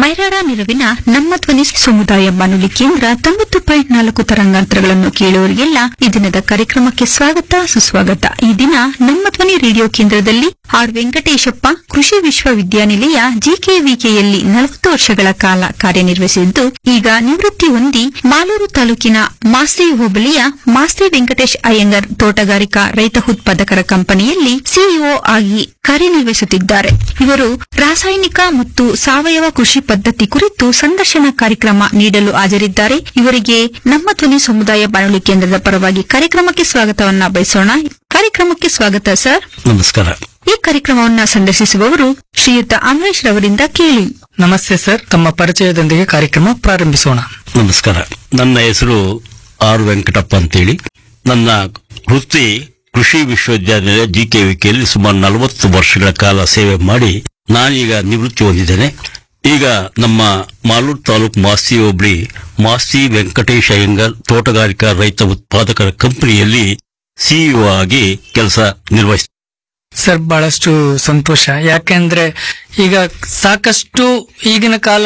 ಮೈರಾಡ ನೆರವಿನ ನಮ್ಮ ಧ್ವನಿ ಸಮುದಾಯ ಬಾನುಲಿ ಕೇಂದ್ರ ತೊಂಬತ್ತು ಪಾಯಿಂಟ್ ನಾಲ್ಕು ತರಂಗಾಂತರಗಳನ್ನು ಕೇಳುವವರಿಗೆಲ್ಲ ಈ ದಿನದ ಕಾರ್ಯಕ್ರಮಕ್ಕೆ ಸ್ವಾಗತ ಸುಸ್ವಾಗತ ಈ ದಿನ ನಮ್ಮ ಧ್ವನಿ ರೇಡಿಯೋ ಕೇಂದ್ರದಲ್ಲಿ ಆರ್ ವೆಂಕಟೇಶಪ್ಪ ಕೃಷಿ ವಿಶ್ವವಿದ್ಯಾನಿಲಯ ಜಿಕೆವಿಕೆಯಲ್ಲಿ ನಲವತ್ತು ವರ್ಷಗಳ ಕಾಲ ಕಾರ್ಯನಿರ್ವಹಿಸಿದ್ದು ಈಗ ನಿವೃತ್ತಿ ಹೊಂದಿ ಮಾಲೂರು ತಾಲೂಕಿನ ಮಾಸ್ತಿ ಹೋಬಳಿಯ ಮಾಸ್ತಿ ವೆಂಕಟೇಶ್ ಅಯ್ಯಂಗರ್ ತೋಟಗಾರಿಕಾ ರೈತ ಉತ್ಪಾದಕರ ಕಂಪನಿಯಲ್ಲಿ ಸಿಇಒ ಆಗಿ ಕಾರ್ಯನಿರ್ವಹಿಸುತ್ತಿದ್ದಾರೆ ಇವರು ರಾಸಾಯನಿಕ ಮತ್ತು ಸಾವಯವ ಕೃಷಿ ಪದ್ಧತಿ ಕುರಿತು ಸಂದರ್ಶನ ಕಾರ್ಯಕ್ರಮ ನೀಡಲು ಹಾಜರಿದ್ದಾರೆ ಇವರಿಗೆ ನಮ್ಮ ಧ್ವನಿ ಸಮುದಾಯ ಬಾನುಲಿ ಕೇಂದ್ರದ ಪರವಾಗಿ ಕಾರ್ಯಕ್ರಮಕ್ಕೆ ಸ್ವಾಗತವನ್ನ ಬಯಸೋಣ ಕಾರ್ಯಕ್ರಮಕ್ಕೆ ಸ್ವಾಗತ ಸರ್ ನಮಸ್ಕಾರ ಈ ಕಾರ್ಯಕ್ರಮವನ್ನ ಸಂದರ್ಶಿಸುವವರು ಶ್ರೀಯುತ ಅಮರೇಶ್ ರವರಿಂದ ಕೇಳಿ ನಮಸ್ತೆ ಸರ್ ತಮ್ಮ ಪರಿಚಯದೊಂದಿಗೆ ಕಾರ್ಯಕ್ರಮ ಪ್ರಾರಂಭಿಸೋಣ ನಮಸ್ಕಾರ ನನ್ನ ಹೆಸರು ಆರ್ ವೆಂಕಟಪ್ಪ ಅಂತೇಳಿ ನನ್ನ ವೃತ್ತಿ ಕೃಷಿ ವಿಶ್ವವಿದ್ಯಾನಿಲಯ ಜಿಕೆವಿಕೆಯಲ್ಲಿ ಸುಮಾರು ನಲವತ್ತು ವರ್ಷಗಳ ಕಾಲ ಸೇವೆ ಮಾಡಿ ನಾನೀಗ ನಿವೃತ್ತಿ ಹೊಂದಿದ್ದೇನೆ ಈಗ ನಮ್ಮ ಮಾಲೂರು ತಾಲೂಕು ಮಾಸ್ತಿ ಹೋಬಳಿ ಮಾಸ್ತಿ ವೆಂಕಟೇಶ್ ಅಯ್ಯಂಗರ್ ತೋಟಗಾರಿಕಾ ರೈತ ಉತ್ಪಾದಕರ ಕಂಪನಿಯಲ್ಲಿ ಸಿಇಒ ಆಗಿ ಕೆಲಸ ನಿರ್ವಹಿಸ್ತಾರೆ ಸರ್ ಬಹಳಷ್ಟು ಸಂತೋಷ ಯಾಕೆಂದ್ರೆ ಈಗ ಸಾಕಷ್ಟು ಈಗಿನ ಕಾಲ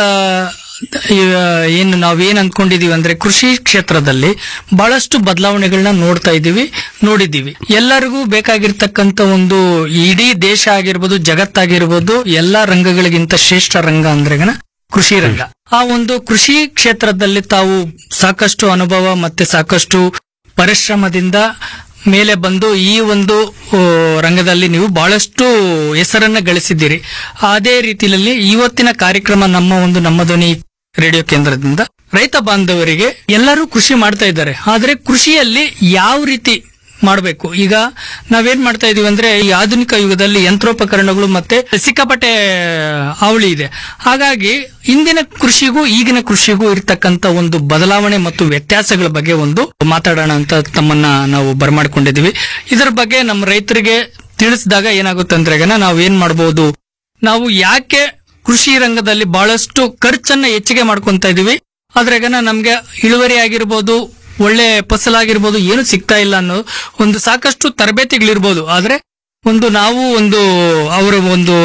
ಈಗ ಏನು ನಾವೇನ್ ಅನ್ಕೊಂಡಿದೀವಿ ಅಂದ್ರೆ ಕೃಷಿ ಕ್ಷೇತ್ರದಲ್ಲಿ ಬಹಳಷ್ಟು ಬದಲಾವಣೆಗಳನ್ನ ನೋಡ್ತಾ ಇದೀವಿ ನೋಡಿದೀವಿ ಎಲ್ಲರಿಗೂ ಬೇಕಾಗಿರ್ತಕ್ಕಂತ ಒಂದು ಇಡೀ ದೇಶ ಆಗಿರ್ಬೋದು ಜಗತ್ತಾಗಿರ್ಬೋದು ಎಲ್ಲಾ ರಂಗಗಳಿಗಿಂತ ಶ್ರೇಷ್ಠ ರಂಗ ಅಂದ್ರೆಗನ ಕೃಷಿ ರಂಗ ಆ ಒಂದು ಕೃಷಿ ಕ್ಷೇತ್ರದಲ್ಲಿ ತಾವು ಸಾಕಷ್ಟು ಅನುಭವ ಮತ್ತೆ ಸಾಕಷ್ಟು ಪರಿಶ್ರಮದಿಂದ ಮೇಲೆ ಬಂದು ಈ ಒಂದು ಆ, ರಂಗದಲ್ಲಿ ನೀವು ಬಹಳಷ್ಟು ಹೆಸರನ್ನ ಗಳಿಸಿದ್ದೀರಿ ಅದೇ ರೀತಿಯಲ್ಲಿ ಇವತ್ತಿನ ಕಾರ್ಯಕ್ರಮ ನಮ್ಮ ಒಂದು ನಮ್ಮ ಧ್ವನಿ ರೇಡಿಯೋ ಕೇಂದ್ರದಿಂದ ರೈತ ಬಾಂಧವರಿಗೆ ಎಲ್ಲರೂ ಕೃಷಿ ಮಾಡ್ತಾ ಇದ್ದಾರೆ ಆದ್ರೆ ಕೃಷಿಯಲ್ಲಿ ಯಾವ ರೀತಿ ಮಾಡಬೇಕು ಈಗ ನಾವೇನ್ ಮಾಡ್ತಾ ಇದೀವಿ ಅಂದ್ರೆ ಈ ಆಧುನಿಕ ಯುಗದಲ್ಲಿ ಯಂತ್ರೋಪಕರಣಗಳು ಮತ್ತೆ ಸಿಕ್ಕಾಪಟ್ಟೆ ಅವಳಿ ಇದೆ ಹಾಗಾಗಿ ಇಂದಿನ ಕೃಷಿಗೂ ಈಗಿನ ಕೃಷಿಗೂ ಇರ್ತಕ್ಕಂತ ಒಂದು ಬದಲಾವಣೆ ಮತ್ತು ವ್ಯತ್ಯಾಸಗಳ ಬಗ್ಗೆ ಒಂದು ಮಾತಾಡೋಣ ಅಂತ ತಮ್ಮನ್ನ ನಾವು ಬರಮಾಡ್ಕೊಂಡಿದೀವಿ ಇದರ ಬಗ್ಗೆ ನಮ್ಮ ರೈತರಿಗೆ ತಿಳಿಸಿದಾಗ ಏನಾಗುತ್ತೆ ಅಂದ್ರೆ ಗನ ನಾವು ಏನ್ ಮಾಡಬಹುದು ನಾವು ಯಾಕೆ ಕೃಷಿ ರಂಗದಲ್ಲಿ ಬಹಳಷ್ಟು ಖರ್ಚನ್ನ ಹೆಚ್ಚಿಗೆ ಮಾಡ್ಕೊಂತ ಇದೀವಿ ಅದ್ರಾಗನ ನಮ್ಗೆ ಇಳುವರಿ ಆಗಿರ್ಬೋದು ಒಳ್ಳೆ ಫಸಲಾಗಿರ್ಬೋದು ಏನು ಸಿಗ್ತಾ ಇಲ್ಲ ಅನ್ನೋ ಒಂದು ಸಾಕಷ್ಟು ತರಬೇತಿಗಳಿರ್ಬೋದು ಆದ್ರೆ ಒಂದು ನಾವು ಒಂದು ಅವರ ಒಂದು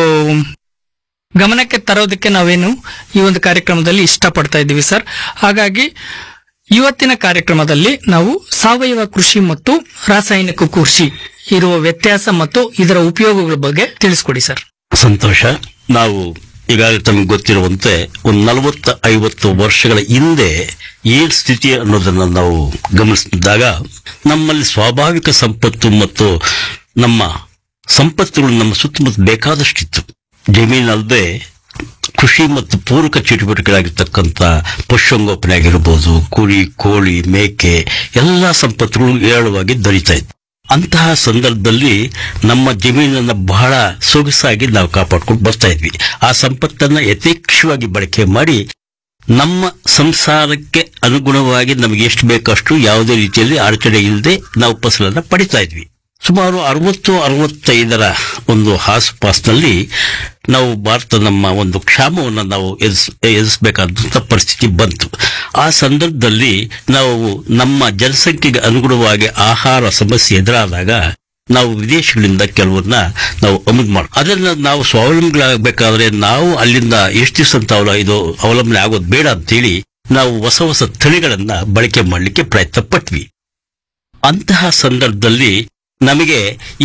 ಗಮನಕ್ಕೆ ತರೋದಕ್ಕೆ ನಾವೇನು ಈ ಒಂದು ಕಾರ್ಯಕ್ರಮದಲ್ಲಿ ಇಷ್ಟಪಡ್ತಾ ಇದ್ದೀವಿ ಸರ್ ಹಾಗಾಗಿ ಇವತ್ತಿನ ಕಾರ್ಯಕ್ರಮದಲ್ಲಿ ನಾವು ಸಾವಯವ ಕೃಷಿ ಮತ್ತು ರಾಸಾಯನಿಕ ಕೃಷಿ ಇರುವ ವ್ಯತ್ಯಾಸ ಮತ್ತು ಇದರ ಉಪಯೋಗಗಳ ಬಗ್ಗೆ ತಿಳಿಸ್ಕೊಡಿ ಸರ್ ಸಂತೋಷ ನಾವು ಈಗಾಗಲೇ ತಮಗೆ ಗೊತ್ತಿರುವಂತೆ ಒಂದು ನಲವತ್ತ ಐವತ್ತು ವರ್ಷಗಳ ಹಿಂದೆ ಏನ್ ಸ್ಥಿತಿ ಅನ್ನೋದನ್ನ ನಾವು ಗಮನಿಸಿದಾಗ ನಮ್ಮಲ್ಲಿ ಸ್ವಾಭಾವಿಕ ಸಂಪತ್ತು ಮತ್ತು ನಮ್ಮ ಸಂಪತ್ತುಗಳು ನಮ್ಮ ಸುತ್ತಮುತ್ತ ಬೇಕಾದಷ್ಟಿತ್ತು ಜಮೀನಲ್ಲದೆ ಕೃಷಿ ಮತ್ತು ಪೂರಕ ಚಟುವಟಿಕೆಗಳಾಗಿರ್ತಕ್ಕಂಥ ಪಶುಸಂಗೋಪನೆ ಆಗಿರ್ಬೋದು ಕುರಿ ಕೋಳಿ ಮೇಕೆ ಎಲ್ಲ ಸಂಪತ್ತುಗಳು ಏರಳವಾಗಿ ದೊರೀತಾ ಇತ್ತು ಅಂತಹ ಸಂದರ್ಭದಲ್ಲಿ ನಮ್ಮ ಜಮೀನನ್ನ ಬಹಳ ಸೊಗಸಾಗಿ ನಾವು ಕಾಪಾಡ್ಕೊಂಡು ಬರ್ತಾ ಇದ್ವಿ ಆ ಸಂಪತ್ತನ್ನ ಯಥೇಚ್ಛವಾಗಿ ಬಳಕೆ ಮಾಡಿ ನಮ್ಮ ಸಂಸಾರಕ್ಕೆ ಅನುಗುಣವಾಗಿ ನಮಗೆ ಎಷ್ಟು ಬೇಕಷ್ಟು ಯಾವುದೇ ರೀತಿಯಲ್ಲಿ ಅಡಚಣೆ ಇಲ್ಲದೆ ನಾವು ಫಸಲನ್ನ ಪಡಿತಾ ಇದ್ವಿ ಸುಮಾರು ಅರವತ್ತು ಅರವತ್ತೈದರ ಒಂದು ಆಸುಪಾಸಿನಲ್ಲಿ ನಾವು ಭಾರತ ನಮ್ಮ ಒಂದು ಕ್ಷಾಮವನ್ನು ನಾವು ಎದುರಿಸ್ ಎದುರಿಸಬೇಕಾದಂಥ ಪರಿಸ್ಥಿತಿ ಬಂತು ಆ ಸಂದರ್ಭದಲ್ಲಿ ನಾವು ನಮ್ಮ ಜನಸಂಖ್ಯೆಗೆ ಅನುಗುಣವಾಗಿ ಆಹಾರ ಸಮಸ್ಯೆ ಎದುರಾದಾಗ ನಾವು ವಿದೇಶಗಳಿಂದ ಕೆಲವನ್ನ ನಾವು ಆಮದು ಮಾಡ ಅದನ್ನ ನಾವು ಸ್ವಾವಲಂಬಿಗಳಾಗಬೇಕಾದ್ರೆ ನಾವು ಅಲ್ಲಿಂದ ಎಷ್ಟು ದಿವಸ ಅಂತ ಅವಲ ಇದು ಅವಲಂಬನೆ ಆಗೋದು ಬೇಡ ಅಂತೇಳಿ ನಾವು ಹೊಸ ಹೊಸ ತಳಿಗಳನ್ನ ಬಳಕೆ ಮಾಡಲಿಕ್ಕೆ ಪ್ರಯತ್ನ ಪಟ್ವಿ ಅಂತಹ ಸಂದರ್ಭದಲ್ಲಿ ನಮಗೆ